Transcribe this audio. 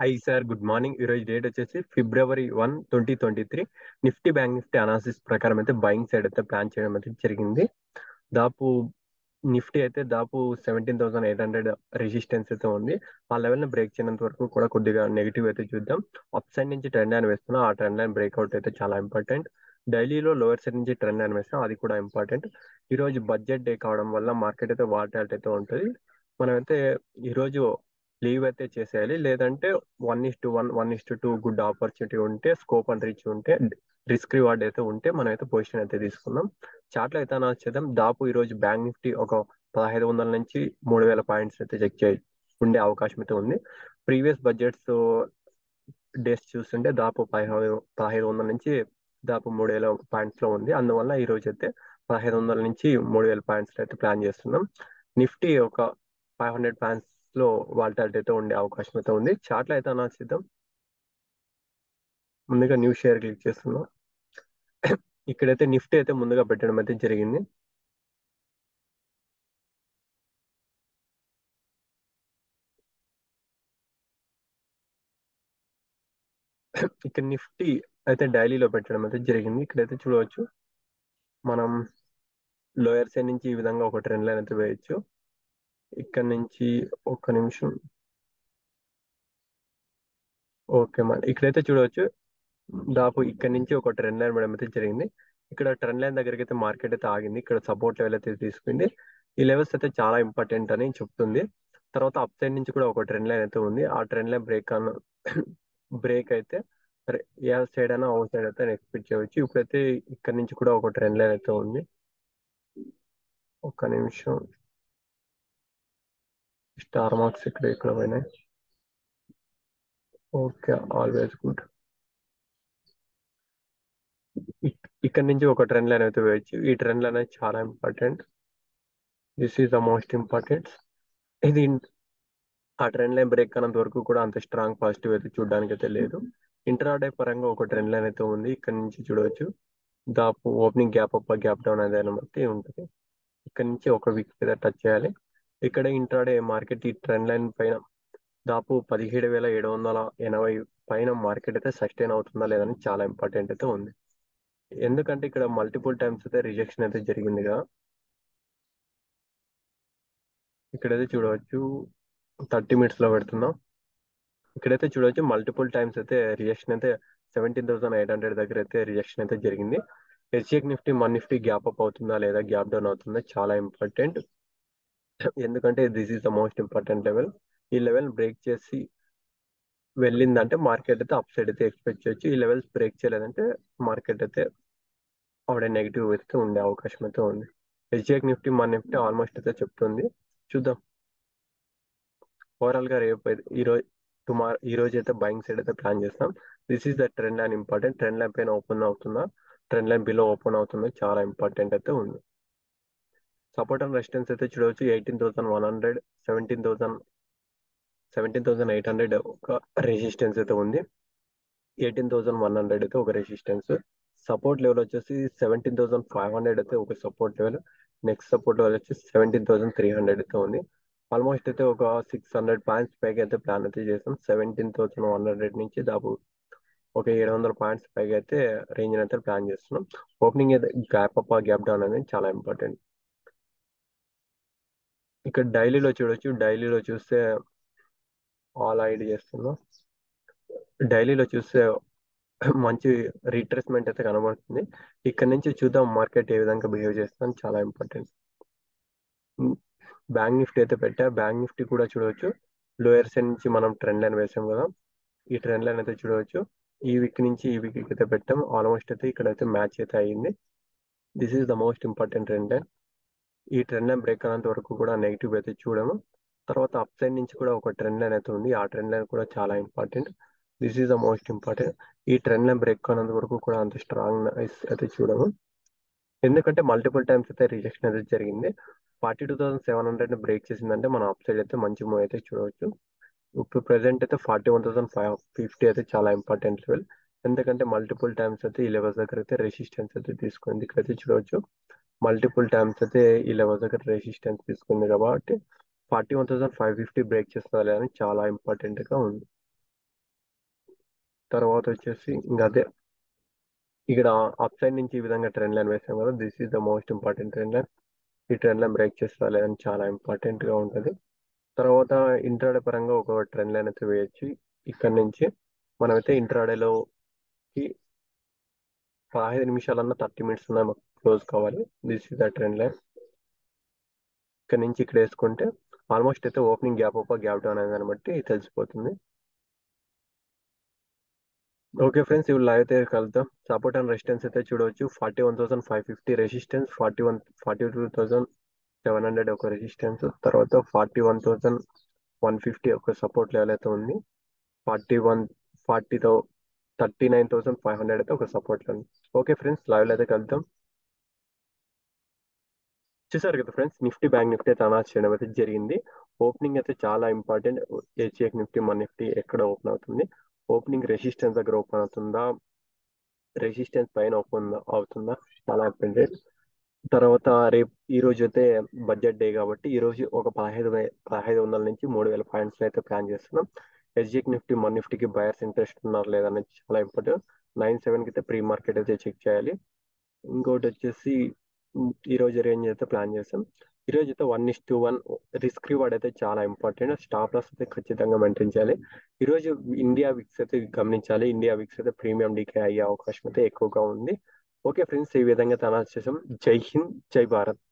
hi sir good morning ఈరోజు date వచ్చేసి February one twenty twenty three Nifty bank Nifty analysis ప్రకారం అయితే buying side అయితే plan చేయడం అయితే జరిగింది దాపు నిఫ్టీ అయితే దాపు seventeen thousand eight hundred resistance అయితే ఉంది ఆ లెవెల్ని బ్రేక్ చేయనంత వరకు కూడా కొద్దిగా నెగిటివ్ అయితే చూద్దాం అప్ సైడ్ నుంచి ట్రెండ్ లైన్ వేస్తున్నా ఆ ట్రెండ్ లైన్ బ్రేక్అవుట్ అయితే చాలా ఇంపార్టెంట్ డైలీలో లోవర్ సైడ్ నుంచి ట్రెండ్ లైన్ వేస్తాం అది కూడా ఇంపార్టెంట్ ఈ రోజు బడ్జెట్ డే కావడం వల్ల మార్కెట్ అయితే వాటాలిటీ అయితే ఉంటుంది మనమైతే ఈరోజు లీవ్ అయితే చేసేయాలి లేదంటే one is to one one is to two good opportunity ఉంటే స్కోప్ అండ్ రీచ్ ఉంటే రిస్క్ రివార్డ్ అయితే ఉంటే మనం అయితే పొజిషన్ అయితే తీసుకుందాం చార్ట్లో అయితే అనాల్స్ చేద్దాం దాపు ఈ రోజు బ్యాంక్ నిఫ్టీ ఒక పదహైదు వందల నుంచి మూడు వేల పాయింట్స్ అయితే చెక్ చేయ ఉండే అవకాశం అయితే ఉంది ప్రీవియస్ బడ్జెట్స్ డేస్ చూస్తుంటే దాపు పదహైదు పదహైదు వందల నుంచి దాపు మూడు వేల పాయింట్స్ లో ఉంది అందువల్ల ఈ రోజు అయితే పదహైదు వందల నుంచి మూడు వేల పాయింట్స్ అయితే ప్లాన్ చేస్తున్నాం నిఫ్టీ ఒక ఫైవ్ హండ్రెడ్ పాయింట్స్ లో వాల్టాలిటీ అయితే ఉండే అవకాశం అయితే ఉంది చార్ట్లో అయితే అనాల్స్ చేద్దాం ముందుగా న్యూ షేర్ క్లిక్ చేస్తున్నాం ఇక్కడైతే నిఫ్టీ అయితే ముందుగా పెట్టడం అయితే జరిగింది ఇక్కడ నిఫ్టీ అయితే డైలీలో పెట్టడం అయితే జరిగింది ఇక్కడైతే చూడవచ్చు మనం లోయర్ సైడ్ నుంచి ఈ విధంగా ఒక ట్రెండ్ లైన్ అయితే వేయచ్చు ఇక్కడ నుంచి ఒక్క నిమిషం ఓకే మన ఇక్కడైతే చూడవచ్చు దాపు ఇక్కడ నుంచి ఒక ట్రెండ్ లైన్ వేయడం అయితే జరిగింది ఇక్కడ ట్రెండ్ లైన్ దగ్గరికి అయితే మార్కెట్ అయితే ఆగింది ఇక్కడ సపోర్ట్ లెవెల్ అయితే తీసుకుంది ఈ లెవెల్స్ అయితే చాలా ఇంపార్టెంట్ అని చెప్తుంది తర్వాత అప్ సైడ్ నుంచి కూడా ఒక ట్రెండ్ లైన్ అయితే ఉంది ఆ ట్రెండ్ లైన్ బ్రేక్ అన్న బ్రేక్ అయితే ఏ సైడ్ అయినా అవుట్ సైడ్ అయితే ఎక్స్పెక్ట్ చేయవచ్చు ఇప్పుడైతే ఇక్కడ నుంచి కూడా ఒక ట్రెండ్ లైన్ అయితే ఉంది ఒక్క నిమిషం స్టార్ మార్క్స్ ఇక్కడ ఇక్కడ పోయినాయి ఓకే ఆల్వేస్ గుడ్ ఇక్కడ నుంచి ఒక ట్రెండ్ లైన్ అయితే వేయచ్చు ఈ ట్రెండ్ లైన్ అయితే చాలా important this is the most important ఇది ఆ ట్రెండ్ లైన్ బ్రేక్ అన్నంత వరకు కూడా అంత స్ట్రాంగ్ పాజిటివ్ అయితే చూడడానికి అయితే లేదు ఇంటరాడే పరంగా ఒక ట్రెండ్ లైన్ అయితే ఉంది ఇక్కడ నుంచి చూడవచ్చు దాపు opening gap up gap down అదే బట్టి ఉంటుంది ఇక్కడ నుంచి ఒక వీక్ మీద టచ్ చేయాలి ఇక్కడ ఇంట్రాడే మార్కెట్ ఈ ట్రెండ్ లైన్ పైన దాపు పదిహేడు వేల ఏడు వందల ఎనభై పైన మార్కెట్ అయితే సస్టైన్ అవుతుందా లేదని చాలా ఇంపార్టెంట్ అయితే ఉంది ఎందుకంటే ఇక్కడ మల్టిపుల్ టైమ్స్ అయితే రిజెక్షన్ అయితే జరిగిందిగా ఇక్కడైతే చూడవచ్చు థర్టీ మినిట్స్ లో పెడుతున్నాం ఇక్కడైతే చూడవచ్చు మల్టిపుల్ టైమ్స్ అయితే రిజెక్షన్ అయితే సెవెంటీన్ థౌసండ్ ఎయిట్ హండ్రెడ్ దగ్గర అయితే రిజెక్షన్ అయితే జరిగింది హెచ్ఎక్ Nifty one Nifty gap up అవుతుందా లేదా గ్యాప్ డౌన్ అవుతుందా చాలా ఇంపార్టెంట్ ఎందుకంటే this is the most important level ఈ లెవెల్ బ్రేక్ చేసి వెళ్ళిందంటే మార్కెట్ అయితే అప్ సైడ్ అయితే ఎక్స్పెక్ట్ చేయొచ్చు ఈ లెవెల్స్ బ్రేక్ చేయలేదంటే మార్కెట్ అయితే ఆవిడ నెగిటివ్ అయితే ఉండే అవకాశం అయితే ఉంది హెచ్ఎక్ నిఫ్టీ వన్ నిఫ్టీ ఆల్మోస్ట్ అయితే చెప్తుంది చూద్దాం ఓవరాల్ గా రేపు ఈ రోజు టుమారో ఈ రోజు అయితే బయింగ్ సైడ్ అయితే ప్లాన్ చేస్తాం this is the trend line important trend line పైన ఓపెన్ అవుతుందా ట్రెండ్ లైన్ బిలో ఓపెన్ అవుతుందా చాలా ఇంపార్టెంట్ అయితే ఉంది సపోర్ట్ అండ్ రెసిస్టెన్స్ అయితే చూడవచ్చు eighteen thousand one hundred seventeen thousand seventeen thousand eight hundred ఒక రెసిస్టెన్స్ అయితే ఉంది ఎయిటీన్ థౌసండ్ వన్ హండ్రెడ్ అయితే ఒక రెసిస్టెన్స్ సపోర్ట్ లెవెల్ వచ్చేసి సెవెంటీన్ థౌసండ్ ఫైవ్ హండ్రెడ్ అయితే ఒక support level next support level వచ్చేసి సెవెంటీన్ థౌసండ్ త్రీ హండ్రెడ్ అయితే ఉంది ఆల్మోస్ట్ అయితే ఒక సిక్స్ హండ్రెడ్ పాయింట్స్ పైకి అయితే ప్లాన్ అయితే చేసాం సెవెంటీన్ థౌసండ్ వన్ హండ్రెడ్ నుంచి దాపు ఒక ఏడు వందల పాయింట్స్ పైకి అయితే రేంజ్ అయితే ప్లాన్ చేస్తున్నాం ఓపెనింగ్ అయితే గ్యాప్ అప్ గ్యాప్ డౌన్ అనేది చాలా ఇంపార్టెంట్ ఇక్కడ డైలీలో చూడొచ్చు డైలీలో చూస్తే ఆల్ ఐడి చేస్తున్నాం డైలీలో చూస్తే మంచి రీట్రేస్మెంట్ అయితే కనబడుతుంది ఇక్కడ నుంచి చూద్దాం మార్కెట్ ఏ విధంగా బిహేవ్ చేస్తాం చాలా ఇంపార్టెంట్ బ్యాంక్ నిఫ్టీ అయితే పెట్టా బ్యాంక్ నిఫ్టీ కూడా చూడవచ్చు లోయర్ సైడ్ నుంచి మనం ట్రెండ్ లైన్ వేసాం కదా ఈ ట్రెండ్ లైన్ అయితే చూడవచ్చు ఈ వీక్ నుంచి ఈ వీక్ అయితే పెట్టాం ఆల్మోస్ట్ అయితే ఇక్కడ అయితే మ్యాచ్ అయితే అయ్యింది this is the most important trend line ఈ ట్రెండ్ లైన్ బ్రేక్ అయినంత వరకు కూడా నెగిటివ్ అయితే చూడము తర్వాత అప్ సైడ్ నుంచి కూడా ఒక ట్రెండ్ లైన్ అయితే ఉంది ఆ ట్రెండ్ లైన్ కూడా చాలా important this is the most important ఈ ట్రెండ్ లైన్ బ్రేక్ అయినంత వరకు కూడా అంత స్ట్రాంగ్ అయితే చూడము ఎందుకంటే మల్టిపుల్ టైమ్స్ అయితే రిజెక్షన్ అయితే జరిగింది forty two thousand seven hundred break చేసిందంటే మనం అప్ సైడ్ అయితే మంచి మూవ్ అయితే చూడవచ్చు ఇప్పుడు ప్రెసెంట్ అయితే forty one thousand five fifty అయితే చాలా ఇంపార్టెంట్ లెవెల్ ఎందుకంటే మల్టిపుల్ టైమ్స్ అయితే ఈ లెవెల్స్ దగ్గర అయితే రెసిస్టెన్స్ అయితే తీసుకుంది ఇక్కడైతే చూడవచ్చు మల్టిపుల్ టైమ్స్ అయితే ఈ లెవెల్స్ దగ్గర రెసిస్టెన్స్ తీసుకుంది కాబట్టి forty one thousand five fifty break చేస్తుందా లేదా అని చాలా ఇంపార్టెంట్ గా ఉంది తర్వాత వచ్చేసి ఇంకా అదే ఇక్కడ అప్ సైడ్ నుంచి ఈ విధంగా ట్రెండ్ లైన్ వేసాం కదా this is the most important trend line ఈ ట్రెండ్ లైన్ బ్రేక్ చేస్తా లేదని చాలా ఇంపార్టెంట్ గా ఉంటుంది తర్వాత ఇంట్రాడే పరంగా ఒక ట్రెండ్ లైన్ అయితే వేయచ్చు ఇక్కడ నుంచి మనమైతే ఇంట్రాడేలోకి పదహైదు నిమిషాలన్నా థర్టీ మినిట్స్ ఉన్నాయి మాకు క్లోజ్ కావాలి this is the trend line ఇక్కడ నుంచి ఇక్కడ వేసుకుంటే ఆల్మోస్ట్ అయితే opening gap up gap down అనే దాన్ని బట్టి తెలిసిపోతుంది ఓకే ఫ్రెండ్స్ ఇవి లైవ్ అయితే కలుద్దాం సపోర్ట్ అండ్ రెసిస్టెన్స్ అయితే చూడవచ్చు forty one thousand five fifty resistance forty one forty two thousand seven hundred ఒక రెసిస్టెన్స్ తర్వాత forty one thousand one fifty ఒక సపోర్ట్ లెవెల్ అయితే ఉంది forty one forty thou thirty nine thousand five hundred అయితే ఒక support level okay friends లైవ్లో అయితే కలుద్దాం చూసారు కదా ఫ్రెండ్స్ నిఫ్టీ బ్యాంక్ నిఫ్టీ అయితే అనౌన్స్ చేయడం అయితే జరిగింది ఓపెనింగ్ అయితే చాలా ఇంపార్టెంట్ హెచ్ఎఫ్ నిఫ్టీ మన నిఫ్టీ ఎక్కడ ఓపెన్ అవుతుంది ఓపెనింగ్ రెసిస్టెన్స్ దగ్గర ఓపెన్ అవుతుందా రెసిస్టెన్స్ పైన ఓపెన్ అవుతుందా చాలా ఇంపార్టెంట్ తర్వాత రేపు ఈ రోజు అయితే బడ్జెట్ డే కాబట్టి ఈ రోజు ఒక పదహైదు వే- పదహైదు వందల నుంచి మూడు వేల పాయింట్స్ అయితే ప్లాన్ చేస్తున్నాం ఎస్జిక్ నిఫ్టీ మన నిఫ్టీకి బయర్స్ ఇంట్రెస్ట్ ఉన్నారు లేదనేది చాలా ఇంపార్టెంట్ నైన్ సెవెన్కి అయితే ప్రీ మార్కెట్ అయితే చెక్ చేయాలి ఇంకోటి వచ్చేసి ఉమ్, ఈ రోజు రేంజ్ అయితే ప్లాన్ చేస్తాం ఈ రోజు అయితే one is to one risk reward అయితే చాలా ఇంపార్టెంట్ స్టాప్ లాస్ అయితే ఖచ్చితంగా మెయింటైన్ చేయాలి ఈ రోజు ఇండియా విక్స్ అయితే గమనించాలి ఇండియా విక్స్ అయితే ప్రీమియం డీకే అయ్యే అవకాశం అయితే ఎక్కువగా ఉంది ఓకే ఫ్రెండ్స్ ఈ విధంగా తన చేసాం జై హింద్ జై భారత్